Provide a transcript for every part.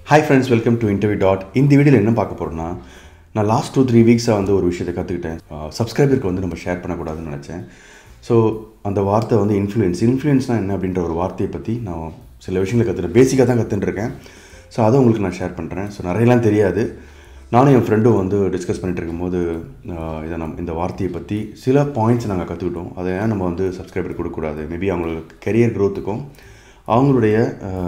hi friends welcome to interview dot இந்த வீடியோவில் என்ன பார்க்க போகிறோன்னா நான் லாஸ்ட் டூ த்ரீ வீக்ஸாக வந்து ஒரு விஷயத்தை கற்றுக்கிட்டேன் சப்ஸ்கிரைபருக்கு வந்து நம்ம ஷேர் பண்ணக்கூடாதுன்னு நினச்சேன் ஸோ அந்த வார்த்தை வந்து இன்ஃப்ளூயன்ஸ் இன்ஃப்ளூயன்ஸ்னால் என்ன அப்படின்ற ஒரு வார்த்தையை பற்றி நான் சில விஷயங்களை கற்றுட்டேன் பேசிக்காக தான் கற்றுட்டுருக்கேன் ஸோ அதை உங்களுக்கு நான் ஷேர் பண்ணுறேன் ஸோ நிறையலாம் தெரியாது நானும் என் ஃப்ரெண்டும் வந்து டிஸ்கஸ் பண்ணிட்டு இருக்கும்போது ஆஹ், இதை நம் இந்த வார்த்தையை பற்றி சில பாயிண்ட்ஸ் நாங்கள் கற்றுக்கிட்டோம் அதை ஏன் நம்ம வந்து சப்ஸ்கிரைபர் கொடுக்கக்கூடாது மேபி அவங்களுக்கு கெரியர் க்ரோத்துக்கும் அவங்களுடைய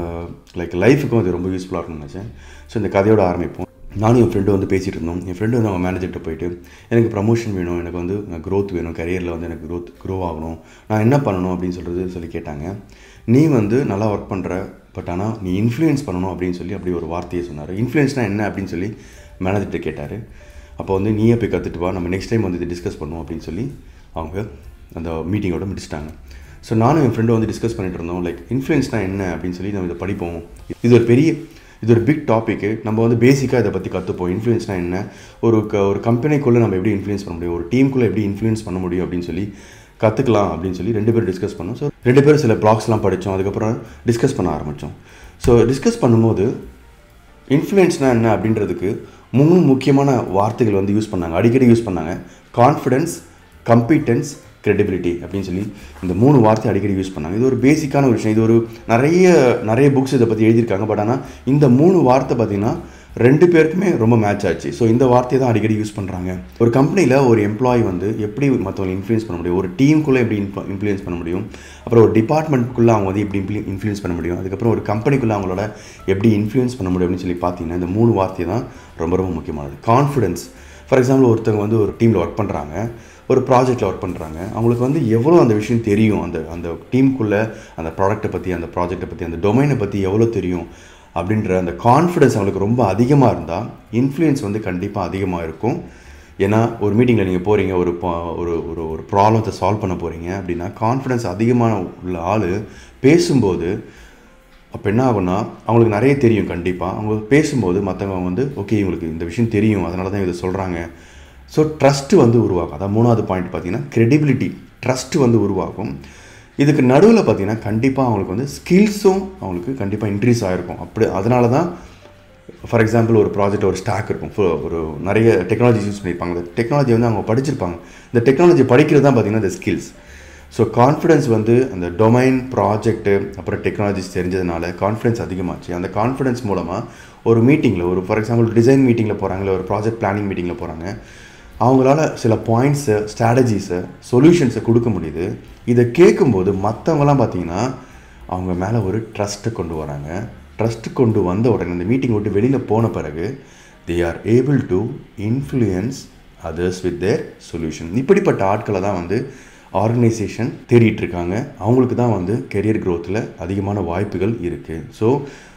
லைக் லைஃபுக்கும் அது ரொம்ப யூஸ்ஃபுல்லாக இருக்கும்னு நினச்சேன் ஸோ இந்த கதையோட ஆரம்பிப்போம் நானும் என் ஃப்ரெண்டு வந்து பேசிகிட்டு இருந்தோம் என் ஃப்ரெண்டு வந்து அவங்க மேனேஜர்கிட்ட போயிட்டு எனக்கு ப்ரமோஷன் வேணும் எனக்கு வந்து க்ரோத் வேணும் கரியரில் வந்து எனக்கு க்ரோத் க்ரோ ஆகணும் நான் என்ன பண்ணணும் அப்படின்னு சொல்கிறது சொல்லி கேட்டாங்க நீ வந்து நல்லா ஒர்க் பண்ணுற பட் ஆனால் நீ இன்ஃப்ளூயன்ஸ் பண்ணணும் அப்படின்னு சொல்லி அப்படி ஒரு வார்த்தையை சொன்னார் இன்ஃப்ளூயன்ஸ்னால் என்ன அப்படின்னு சொல்லி மேனேஜர்கிட்ட கேட்டார் அப்போ வந்து நீயே போய் கற்றுட்டு வா நம்ம நெக்ஸ்ட் டைம் வந்து இதை டிஸ்கஸ் பண்ணுவோம் அப்படின்னு சொல்லி அவங்க அந்த மீட்டிங்கோட முடிச்சிட்டாங்க ஸோ நானும் என் ஃப்ரெண்டும் வந்து டிஸ்கஸ் பண்ணிட்டு இருந்தோம் லைக் இன்ஃப்ளூயன்ஸ்னால் என்ன அப்படின்னு சொல்லி நம்ம இதை படிப்போம் இது ஒரு பெரிய இது ஒரு பிக் டாப்பிக்கு நம்ம வந்து பேசிக்காக இதை பற்றி கற்றுப்போம் இன்ஃப்ளூயன்ஸ்னால் என்ன ஒரு க ஒரு கம்பெனிக்குள்ளே நம்ம எப்படி இன்ஃப்ளூயன்ஸ் பண்ண முடியும் ஒரு டீமுக்குள்ளே எப்படி இன்ஃப்ளூயன்ஸ் பண்ண முடியும் அப்படின்னு சொல்லி கற்றுக்கலாம் அப்படின்னு சொல்லி ரெண்டு பேரும் டிஸ்கஸ் பண்ணோம் ஸோ ரெண்டு பேரும் சில பிளாக்ஸ்லாம் படித்தோம் அதுக்கப்புறம் டிஸ்கஸ் பண்ண ஆரம்பித்தோம் ஸோ டிஸ்கஸ் பண்ணும்போது இன்ஃப்ளூயன்ஸ்னால் என்ன அப்படின்றதுக்கு மூணு முக்கியமான வார்த்தைகள் வந்து யூஸ் பண்ணாங்க அடிக்கடி யூஸ் பண்ணாங்க கான்ஃபிடென்ஸ் கம்பீட்டன்ஸ் credibility அப்படின்னு சொல்லி இந்த மூணு வார்த்தை அடிக்கடி யூஸ் பண்ணாங்க இது ஒரு பேசிக்கான ஒரு விஷயம் இது ஒரு நிறைய நிறைய புக்ஸ் இதை பற்றி எழுதியிருக்காங்க பட் ஆனால் இந்த மூணு வார்த்தை பார்த்தீங்கன்னா ரெண்டு பேருக்குமே ரொம்ப மேட்ச் ஆச்சு ஸோ இந்த வார்த்தையை தான் அடிக்கடி யூஸ் பண்ணுறாங்க ஒரு கம்பெனியில் ஒரு எம்ப்ளாயி வந்து எப்படி மற்றவங்களை இன்ஃப்ளூயன்ஸ் பண்ண முடியும் ஒரு டீமுக்குள்ளே எப்படி இன்ஃப்ளூயன்ஸ் பண்ண முடியும் அப்புறம் ஒரு டிபார்ட்மெண்ட்டுக்குள்ளே அவங்க வந்து எப்படி இன்ஃப்ளூயன்ஸ் பண்ண முடியும் அதுக்கப்புறம் ஒரு கம்பெனிக்குள்ளே அவங்களோட எப்படி இன்ஃப்ளூயன்ஸ் பண்ண முடியும் அப்படின்னு சொல்லி பார்த்தீங்கன்னா இந்த மூணு வார்த்தை தான் ரொம்ப ரொம்ப முக்கியமானது கான்ஃபிடன்ஸ் ஃபார் எக்ஸாம்பிள் ஒருத்தவங்க வந்து ஒரு டீமில் ஒர்க் பண்ணுறாங்க ஒரு ப்ராஜெக்ட்டில் ஒர்க் பண்ணுறாங்க அவங்களுக்கு வந்து எவ்வளோ அந்த விஷயம் தெரியும் அந்த அந்த டீமுக்குள்ளே அந்த ப்ராடக்ட்டை பற்றி அந்த ப்ராஜெக்ட்டை பற்றி அந்த டொமைனை பற்றி எவ்வளோ தெரியும் அப்படின்ற அந்த கான்ஃபிடன்ஸ் அவங்களுக்கு ரொம்ப அதிகமாக இருந்தால் இன்ஃப்ளூயன்ஸ் வந்து கண்டிப்பாக அதிகமாக இருக்கும் ஏன்னா ஒரு மீட்டிங்கில் நீங்கள் போகிறீங்க ஒரு பா- ஒரு ஒரு ஒரு ப்ராப்ளத்தை சால்வ் பண்ண போகிறீங்க அப்படின்னா கான்ஃபிடன்ஸ் அதிகமான உள்ள ஆள் பேசும்போது அப்போ என்ன ஆகும்னா அவங்களுக்கு நிறைய தெரியும் கண்டிப்பாக அவங்க பேசும்போது மற்றவங்க வந்து ஓகே இவங்களுக்கு இந்த விஷயம் தெரியும் அதனால தான் இதை சொல்கிறாங்க ஸோ ட்ரஸ்ட்டு வந்து உருவாகும் அதான் மூணாவது பாயிண்ட் பார்த்தீங்கன்னா credibility ட்ரஸ்ட்டு வந்து உருவாகும் இதுக்கு நடுவில் பார்த்தீங்கன்னா கண்டிப்பாக அவங்களுக்கு வந்து ஸ்கில்ஸும் அவங்களுக்கு கண்டிப்பாக இன்க்ரீஸ் ஆகிருக்கும் அப்படி அதனால தான் ஃபார் எக்ஸாம்பிள் ஒரு ப்ராஜெக்ட் ஒரு ஸ்டாக் இருக்கும் full- ஒரு நிறைய டெக்னாலஜி யூஸ் பண்ணியிருப்பாங்க அந்த டெக்னாலஜி வந்து அவங்க படிச்சிருப்பாங்க இந்த டெக்னாலஜி படிக்கிறது தான் பார்த்தீங்கன்னா இந்த ஸ்கில்ஸ் ஸோ கான்ஃபிடன்ஸ் வந்து அந்த டொமைன் ப்ராஜெக்ட்டு அப்புறம் டெக்னாலஜிஸ் தெரிஞ்சதுனால கான்ஃபிடன்ஸ் அதிகமாச்சு அந்த கான்ஃபிடன்ஸ் மூலமாக ஒரு மீட்டிங்கில் ஒரு ஃபார் எக்ஸாம்பிள் டிசைன் மீட்டிங்கில் போகிறாங்க இல்லை ஒரு ப்ராஜெக்ட் பிளானிங் மீட்டிங்கில் போகிறாங்க அவங்களால சில பாயிண்ட்ஸு ஸ்ட்ராட்டஜிஸை சொல்யூஷன்ஸை கொடுக்க முடியுது இதை கேட்கும்போது மற்றவங்களாம் பார்த்தீங்கன்னா அவங்க மேலே ஒரு ட்ரஸ்ட்டை கொண்டு வராங்க ட்ரஸ்ட்டு கொண்டு வந்த உடனே இந்த மீட்டிங் விட்டு வெளியில் போன பிறகு they are able to influence others with their solution இப்படிப்பட்ட ஆட்களை தான் வந்து ஆர்கனைசேஷன் தேடிட்டு இருக்காங்க அவங்களுக்கு தான் வந்து கெரியர் க்ரோத்தில் அதிகமான வாய்ப்புகள் இருக்குது ஸோ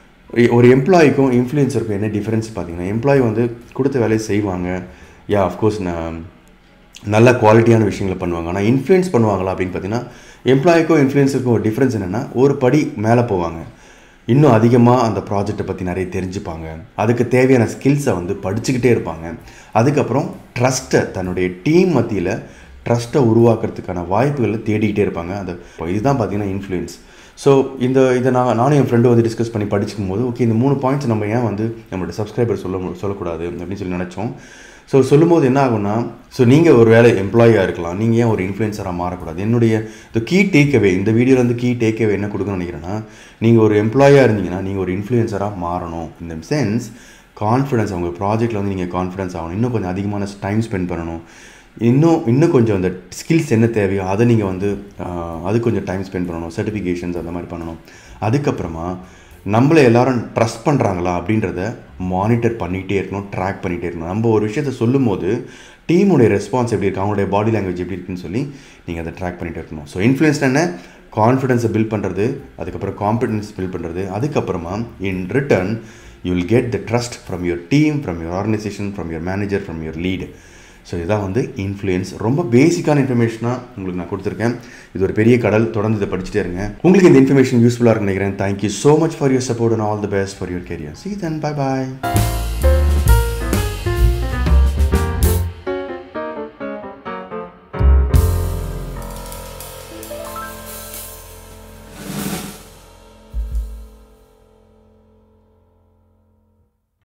ஒரு எம்ப்ளாய்க்கும் இன்ஃப்ளூயன்சருக்கும் என்ன டிஃப்ரென்ஸ் பார்த்தீங்கன்னா எம்ப்ளாயி வந்து கொடுத்த வேலையை செய்வாங்க யா அஃப்கோர்ஸ் நான் நல்ல குவாலிட்டியான விஷயங்களை பண்ணுவாங்க ஆனால் இன்ஃப்ளூயன்ஸ் பண்ணுவாங்களா அப்படின்னு பார்த்தீங்கன்னா எம்ப்ளாய்க்கும் இன்ஃப்ளூயன்ஸருக்கும் ஒரு டிஃப்ரென்ஸ் என்னென்னா ஒரு படி மேலே போவாங்க இன்னும் அதிகமாக அந்த ப்ராஜெக்டை பற்றி நிறைய தெரிஞ்சுப்பாங்க அதுக்கு தேவையான ஸ்கில்ஸை வந்து படிச்சுக்கிட்டே இருப்பாங்க அதுக்கப்புறம் ட்ரஸ்ட்டை தன்னுடைய டீம் மத்தியில் ட்ரஸ்ட்டை உருவாக்குறதுக்கான வாய்ப்புகளை தேடிக்கிட்டே இருப்பாங்க அந்த இப்போ இதுதான் பார்த்தீங்கன்னா இன்ஃப்ளூயன்ஸ் ஸோ இந்த இதை நான் நானும் என் ஃப்ரெண்டு வந்து டிஸ்கஸ் பண்ணி படிச்சுக்கும் போது ஓகே இந்த மூணு பாயிண்ட்ஸ் நம்ம ஏன் வந்து நம்மளோட சப்ஸ்கிரைபர் சொல்ல மு- சொல்லக்கூடாது அப்படின்னு சொல்லி நினச்சோம் ஸோ சொல்லும்போது என்ன ஆகும்னா ஸோ நீங்கள் ஒரு வேலை எம்ப்ளாயியாக இருக்கலாம் நீங்கள் ஏன் ஒரு இன்ஃப்ளூயன்சராக மாறக்கூடாது என்னுடைய இந்த கீ டேக்அவே இந்த வீடியோவில் வந்து கீ டேக்அவே என்ன கொடுக்கணும்னு நினைக்கிறேன்னா நீங்கள் ஒரு எம்ப்ளாயாக இருந்தீங்கன்னா நீங்கள் ஒரு இன்ஃப்ளூயன்சராக மாறணும் இந்த சென்ஸ் கான்ஃபிடன்ஸ் அவங்க ப்ராஜெக்ட்டில் வந்து நீங்கள் கான்ஃபிடன்ஸ் ஆகணும் இன்னும் கொஞ்சம் அதிகமான டைம் ஸ்பெண்ட் பண்ணணும் இன்னும் இன்னும் கொஞ்சம் அந்த ஸ்கில்ஸ் என்ன தேவையோ அதை நீங்கள் வந்து ஆஹ், அது கொஞ்சம் டைம் ஸ்பெண்ட் பண்ணணும் சர்டிஃபிகேஷன்ஸ் அந்த மாதிரி பண்ணணும் அதுக்கப்புறமா நம்மளை எல்லாரும் ட்ரஸ்ட் பண்ணுறாங்களா அப்படின்றத மானிட்டர் பண்ணிகிட்டே இருக்கணும் ட்ராக் பண்ணிகிட்டே இருக்கணும் நம்ம ஒரு விஷயத்த சொல்லும்போது டீமுடைய ரெஸ்பான்ஸ் எப்படி இருக்கு அவங்களுடைய பாடி லாங்குவேஜ் எப்படி இருக்குன்னு சொல்லி நீங்கள் அதை ட்ராக் பண்ணிகிட்டே இருக்கணும் ஸோ இன்ஃப்ளூயன்ஸ் என்ன கான்ஃபிடன்ஸை பில்ட் பண்ணுறது அதுக்கப்புறம் காம்பிடன்ஸ் பில்ட் பண்ணுறது அதுக்கப்புறமா in return you will get the trust from your team from your organisation from your manager from your lead so இதுதான் வந்து இன்ஃப்ளூயன்ஸ் ரொம்ப பேசிக்கான இன்ஃபர்மேஷனாக உங்களுக்கு நான் கொடுத்துருக்கேன் இது ஒரு பெரிய கடல் தொடர்ந்து இதை படிச்சுட்டே இருங்க உங்களுக்கு இந்த இன்ஃபர்மேஷன் யூஸ்ஃபுல்லாக நினைக்கிறேன் thank you so much for your support and all the best for your career see then bye bye